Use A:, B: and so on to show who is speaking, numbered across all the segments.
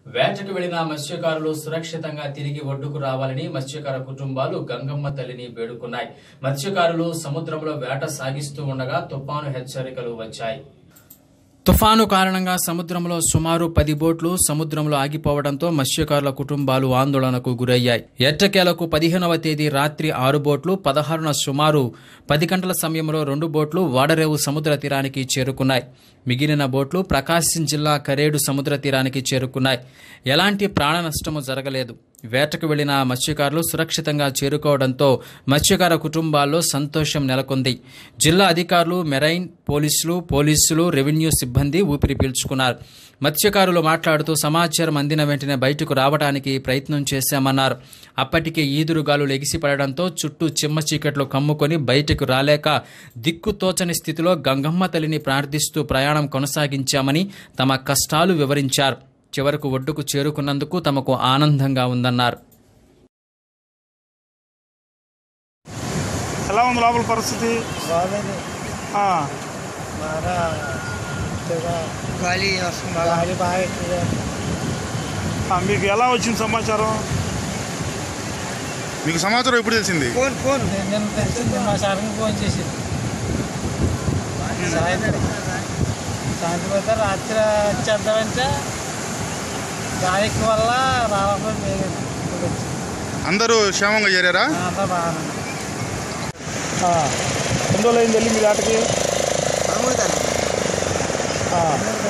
A: వేటకు వెళ్లిన మత్స్యకారులు సురక్షితంగా తిరిగి ఒడ్డుకు రావాలని మత్స్యకార కుటుంబాలు గంగమ్మ తల్లిని వేడుకున్నాయి మత్స్యకారులు సముద్రంలో వేట సాగిస్తూ ఉండగా తుఫాను హెచ్చరికలు వచ్చాయి తుఫాను కారణంగా సముద్రంలో సుమారు పది బోట్లు సముద్రంలో ఆగిపోవడంతో మత్స్యకారుల కుటుంబాలు ఆందోళనకు గురయ్యాయి ఎట్టకేలకు పదిహేనవ తేదీ రాత్రి ఆరు బోట్లు పదహారున సుమారు పది గంటల సమయంలో రెండు బోట్లు వాడరేవు సముద్ర తీరానికి చేరుకున్నాయి మిగిలిన బోట్లు ప్రకాశం జిల్లా కరేడు సముద్ర తీరానికి చేరుకున్నాయి ఎలాంటి ప్రాణ నష్టము జరగలేదు వేటకు వెళ్లిన మత్స్యకారులు సురక్షితంగా చేరుకోవడంతో మత్స్యకార కుటుంబాల్లో సంతోషం నెలకొంది జిల్లా అధికారులు మెరైన్ పోలీసులు పోలీసులు రెవెన్యూ సిబ్బంది ఊపిరి పీల్చుకున్నారు మత్స్యకారులు మాట్లాడుతూ సమాచారం అందిన వెంటనే బయటకు రావడానికి ప్రయత్నం చేశామన్నారు అప్పటికే ఈదురుగాలు లెగిసిపడడంతో చుట్టూ చిమ్మ చీకట్లు కమ్ముకొని బయటకు రాలేక దిక్కుతోచని స్థితిలో గంగమ్మ తల్లిని ప్రార్థిస్తూ ప్రయాణం కొనసాగించామని తమ కష్టాలు వివరించారు చివరకు ఒడ్డుకు చేరుకున్నందుకు తమకు ఆనందంగా ఉందన్నారు
B: ఎలా ఉంది లోపల పరిస్థితి
C: బాగుంది
B: ఆ,
C: బాగా కొద్దిగా గాలి వస్తుంది గాలి బాగా ఎక్కువ
B: ఆ, మీకు ఎలా వచ్చింది సమాచారం
D: మీకు సమాచారం ఎప్పుడు తెలిసింది
C: ఫోన్ ఫోన్ నిన్న తెలిసింది మా సార్కి ఫోన్ చేసింది సాయంత్రం సాయంత్రం అయితే రాత్రి వచ్చేద్దామంటే గాలి ఎక్కువ వల్ల రావడం
D: అందరూ క్షేమంగా చేరారా
C: అంతా బాగానే ఉంది.
B: ఆ, ఎన్ని రోజులు అయింది వెళ్ళి మీ ఆటకి ఆ,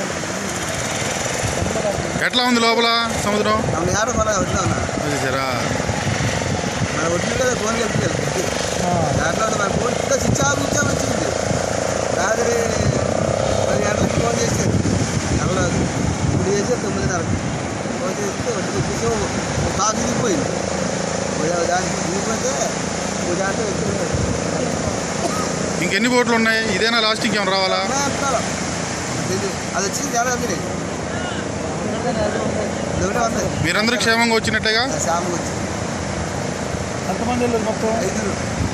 D: ఎట్లా ఉంది లోపల సముద్రం
E: நம்ம யாரும் சொல்ல விட்டுலாம்
D: చూసారా
E: మన ఒడ్డు కదా ఫోన్ చెప్తారు
B: ఆ,
E: దాంట్లో మన ఫోన్ ఇంకా స్విచ్ ఆఫ్ స్విచ్ ఆఫ్ వచ్చింది రాత్రి పది గంటలకు ఫోన్ చేశారు వెళ్ళలేదు ఇప్పుడు చేసి తొమ్మిదిన్నరకు ఫోన్ చేస్తే ఒడ్డు వచ్చేసి ఒక కాకు దిగిపోయింది పోయి దానికి దిగిపోతే ఓ దాంట్లో ఎక్కువ
D: ఇంకెన్ని బోట్లు ఉన్నాయి ఇదేనా లాస్ట్ ఇంకేమైనా రావాలా
E: అంటున్నారు తెలియదు అది వచ్చింది చాలా ఉంది ఒకటే వస్తుంది
D: మీరందరూ క్షేమంగా వచ్చినట్టేగా
E: శామకు వచ్చింది
B: ఎంతమంది వెళ్ళారు మొత్తం
E: ఐదుగురు